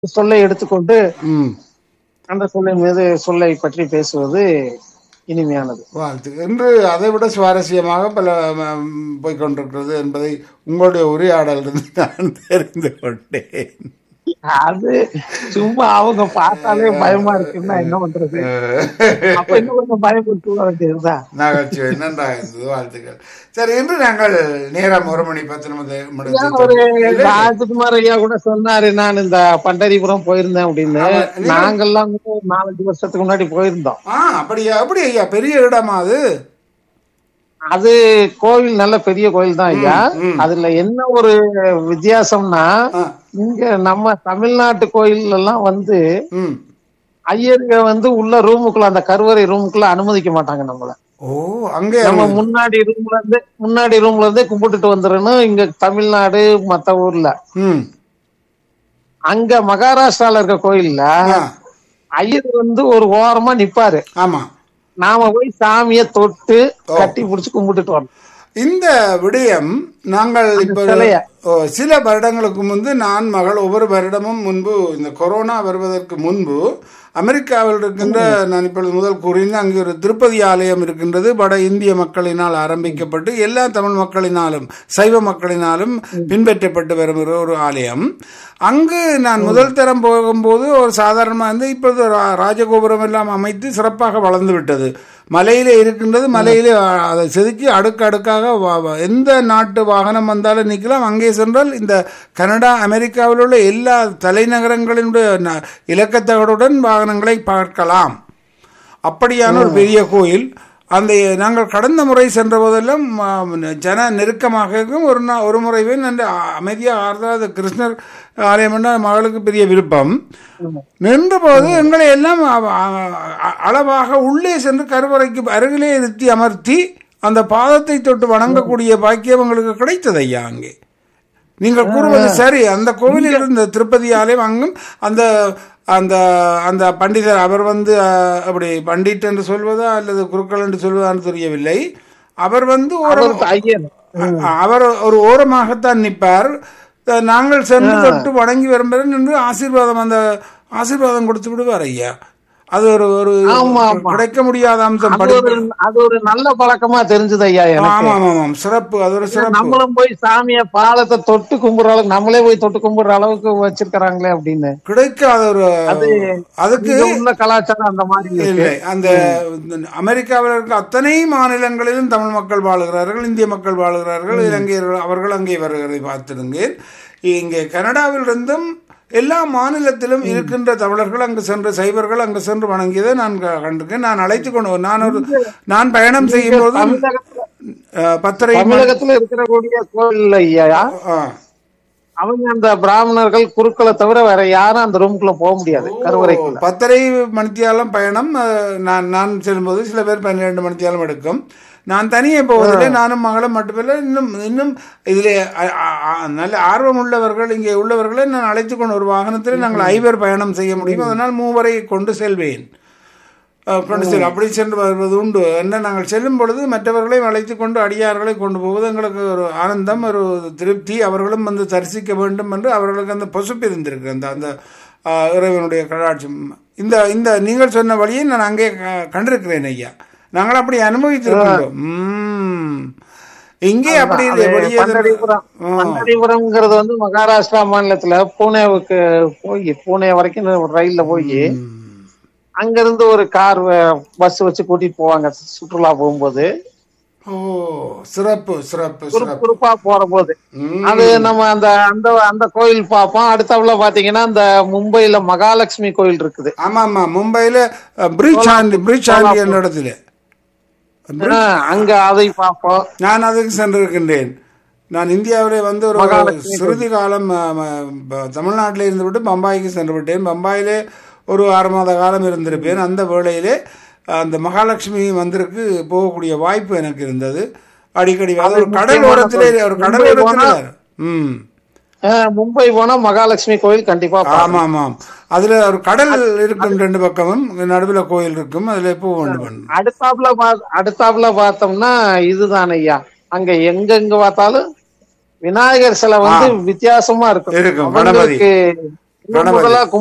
சொல்லை எடுத்துக்கொண்டு ம் அந்த சொல்லின் மீது சொல்லை பற்றி பேசுவது இனிமையானது வாழ்த்து என்று அதை விட சுவாரஸ்யமாக பல ம், போய்க் கொண்டிருக்கிறது என்பதை உங்களுடைய உரையாடலிருந்து நான் தெரிந்து கொண்டேன் அது சும்மா அவங்க பார்த்தாலே பயமா இருக்குன்னா என்ன பண்றது அப்ப இன்னும் கொஞ்சம் பயப்படுத்த வேண்டியதுதான் நகைச்சுவை நன்றாக இருந்தது வாழ்த்துக்கள் சரி இன்று நாங்கள் நேரம் ஒரு மணி பத்து நிமிடம் ஏன் ஒரு ராஜகுமார் ஐயா கூட சொன்னாரு நான் இந்த பண்டரிபுரம் போயிருந்தேன் அப்படின்னு ஆமா, நீங்க- நாங்கெல்லாம் கூட ஒரு நாலஞ்சு வருஷத்துக்கு முன்னாடி போயிருந்தோம் ஆ அப்படியா அப்படி ஐயா பெரிய இடமா அது அது கோவில் நல்ல பெரிய கோயில் தான் ஐயா ம். அதுல என்ன ஒரு வித்தியாசம்னா ஆ, இங்க நம்ம தமிழ்நாட்டு கோயில் எல்லாம் வந்து ம் ஐயருங்க வந்து உள்ள ரூமுக்குள்ள அந்த கருவறை ரூமுக்குள்ள அனுமதிக்க மாட்டாங்க நம்மள ஓ அங்கே நம்ம முன்னாடி ரூம்ல இருந்து முன்னாடி ரூம்ல இருந்தே கும்பிட்டுட்டு வந்துடணும் இங்க தமிழ்நாடு மத்த ஊர்ல ம் அங்க மகாராஷ்டிரால இருக்க கோயில்ல ஆ, ஐயர் வந்து ஒரு ஓரமா நிப்பாரு ஆமா நாம போய் சாமிய தொட்டு கட்டி புடிச்சு கும்பிட்டுட்டு வரணும் இந்த விடயம் நாங்கள் இப்போ சிலைய. ஓ, சில வருடங்களுக்கு முன்பு நான் மகள் ஒவ்வொரு வருடமும் முன்பு இந்த கொரோனா வருவதற்கு முன்பு அமெரிக்காவில் இருக்கின்ற நான் இப்பொழுது முதல் கூறியிருந்தேன் அங்கே ஒரு திருப்பதி ஆலயம் இருக்கின்றது வட இந்திய மக்களினால் ஆரம்பிக்கப்பட்டு எல்லா தமிழ் மக்களினாலும் சைவ மக்களினாலும் பின்பற்றப்பட்டு வருகிற ஒரு ஆலயம் அங்கு நான் முதல் தரம் போகும்போது ஒரு சாதாரணமாக இருந்து இப்பொழுது ரா- ராஜகோபுரம் எல்லாம் அமைத்து சிறப்பாக வளர்ந்து விட்டது மலையிலே இருக்கின்றது மலையிலே அ- அதை செதுக்கி அடுக்கு அடுக்காக வா- வா- எந்த நாட்டு வாகனம் வந்தாலும் நிற்கலாம் அங்கே சென்றால் இந்த கனடா அமெரிக்காவில் உள்ள எல்லா தலைநகரங்களினுடைய ந- இலக்கத்தகடுடன் வாகனங்களை பார்க்கலாம் அப்படியான ஒரு பெரிய கோயில் அந்த நாங்கள் கடந்த முறை சென்ற போதெல்லாம் ஆ, ஜன நெருக்கமாக இருக்கும் ஒரு நா ஒரு முறை போய் நன்று அமைதியாக ஆறுதல் கிருஷ்ணர் ஆலயம் என்ற மகளுக்கு பெரிய விருப்பம் நின்ற போது எங்களை எல்லாம் அ- அ- அளவாக உள்ளே சென்று கருவறைக்கு அருகிலே நிறுத்தி அமர்த்தி அந்த பாதத்தை தொட்டு வணங்கக்கூடிய பாக்கியம் எங்களுக்கு கிடைத்தது ஐயா அங்கே நீங்கள் கூறுவது சரி அந்த கோவிலில் இருந்த திருப்பதி ஆலயம் அங்கும் அந்த அந்த அந்த பண்டிதர் அவர் வந்து அஹ், அப்படி பண்டிட் என்று சொல்வதா அல்லது குருக்கள் என்று சொல்வதான்னு தெரியவில்லை அவர் வந்து ஒரு அவர் ஐயர் அ- அவர் ஒரு ஓரமாகத்தான் நிற்பார் த- நாங்கள் சென்று தொட்டு வணங்கி வரும்போது நின்று ஆசீர்வாதம் அந்த ஆசீர்வாதம் கொடுத்து விடுவார் ஐயா அது ஒரு ஒரு ஆமா, ஆமா. கிடைக்க முடியாத அம்சம் அது ஒரு அது ஒரு நல்ல பழக்கமா தெரிஞ்சது ஐயா எனக்கு ஆமா ஆமா ஆமாம் சிறப்பு அது ஒரு சிறப்பு நம்மளும் போய் சாமிய பாலத்தை தொட்டு கும்பிடுற அளவுக்கு நம்மளே போய் தொட்டு கும்பிடுற அளவுக்கு வச்சிருக்கிறாங்களே அப்படின்னு கிடைக்காத ஒரு அதுக்கு இங்க உள்ள கலாச்சாரம் அந்த மாதிரி இருக்கு. இல்லை அந்த அமெரிக்காவில் இருக்க அத்தனை மாநிலங்களிலும் தமிழ் மக்கள் வாழுகிறார்கள் இந்திய மக்கள் வாழுகிறார்கள் இலங்கையர்கள் அவர்கள் அங்கே வருகிறதை பார்த்திருந்தேன் இங்கே கனடாவில் இருந்தும் எல்லா மாநிலத்திலும் இருக்கின்ற தமிழர்கள் அங்கு சென்று சைவர்கள் அங்கு சென்று வணங்கியதை நான் க- கண்டிருக்கேன் நான் அழைத்து கொண்டு நான் ஒரு நான் பயணம் செய்யும் போது தமிழகத்துல அஹ், பத்தரை மணி- தமிழகத்துல இருக்கிற கூடிய கோயில் ஐயா ஆ. அவங்க அந்த பிராமணர்கள் குருக்களை தவிர வேற யாரும் அந்த ரூமுக்குள்ள போக முடியாது கருவறைக்குள்ள பத்தரை மணித்தியாலம் பயணம் அஹ், நான் நான் செல்லும்போது சில பேர் பன்னிரெண்டு மணித்தியாலம் எடுக்கும் நான் தனியே போவதில்லை நானும் மகளும் மட்டுமில்லை இன்னும் இன்னும் இதில் நல்ல ஆர்வம் உள்ளவர்கள் இங்கே உள்ளவர்களை நான் அழைத்து கொண்டு ஒரு வாகனத்தில் நாங்கள் ஐவர் பயணம் செய்ய முடியும் அதனால் மூவரை கொண்டு செல்வேன் அஹ், கொண்டு செல் அப்படி சென்று வருவது உண்டு என்ன நாங்கள் செல்லும் பொழுது மற்றவர்களையும் அழைத்து கொண்டு அடியார்களை கொண்டு போவது எங்களுக்கு ஒரு ஆனந்தம் ஒரு திருப்தி அவர்களும் வந்து தரிசிக்க வேண்டும் என்று அவர்களுக்கு அந்த பொசுப்பு இருந்திருக்கு அந்த அந்த அஹ், இறைவனுடைய கடாட்சம் இந்த இந்த நீங்கள் சொன்ன வழியை நான் அங்கே க- கண்டிருக்கிறேன் ஐயா நாங்கள் அப்படி அனுபவித்திருக்கின்றோம் உம். இங்கே அப்படி இல்லை வெளியே பண்டரிபுரம் ஆ. பண்டரிபுரம்ங்கிறது வந்து மகாராஷ்டிரா மாநிலத்துல பூனேவுக்கு போய் பூனே வரைக்கும் ஒரு ரயில்ல போய் அங்க இருந்து ஒரு கார் பஸ் வச்சு கூட்டிட்டு போவாங்க சுற்றுலா போகும்போது ஓ சிறப்பு சிறப்பு குரூப் சிறப்பு குரூப்பா போற போது உம். அது நம்ம அந்த அந்த அந்த கோயில் பார்ப்போம் அடுத்தவுல பாத்தீங்கன்னா இந்த மும்பைல மகாலட்சுமி கோயில் இருக்குது ஆமா ஆமா மும்பையில பிரிட்ஜ் ஆண்டி பிரிட்ஜ் ஆண்டி என்ற இடத்துல ஆ, அங்க அதை பார்ப்போம் நான் அதுக்கு சென்றிருக்கின்றேன் நான் இந்தியாவிலே வந்து ஒரு மகாலட்சுமி சிறிது காலம் அஹ், ம- ப- தமிழ்நாட்டில் இருந்துவிட்டு பம்பாய்க்கு சென்று விட்டேன் பம்பாயிலே ஒரு ஆறு மாத காலம் இருந்திருப்பேன் அந்த வேளையிலே அந்த மகாலட்சுமி மந்திருக்கு போகக்கூடிய வாய்ப்பு எனக்கு இருந்தது அடிக்கடி அது ஒரு கடல் ஓரத்திலே ஒரு கடல் மும்பை ஓரத்திலே ம் ஆ, மும்பை போனா மகாலட்சுமி கோயில் கண்டிப்பா பார்க்கணும். ஆமாம் ஆமாம் அதுல ஒரு கடல் இருக்கும் ரெண்டு பக்கமும் நடுவில் கோயில் இருக்கும் அதுல போக வேண்டும் அடுத்தாப்புல பா- அடுத்தாப்புல பார்த்தோம்னா இதுதான் ஐயா அங்க எங்கெங்க பார்த்தாலும் விநாயகர் சிலை வந்து வித்தியாசமா இருக்கும் இருக்கும், அவங்களுக்கு முதலா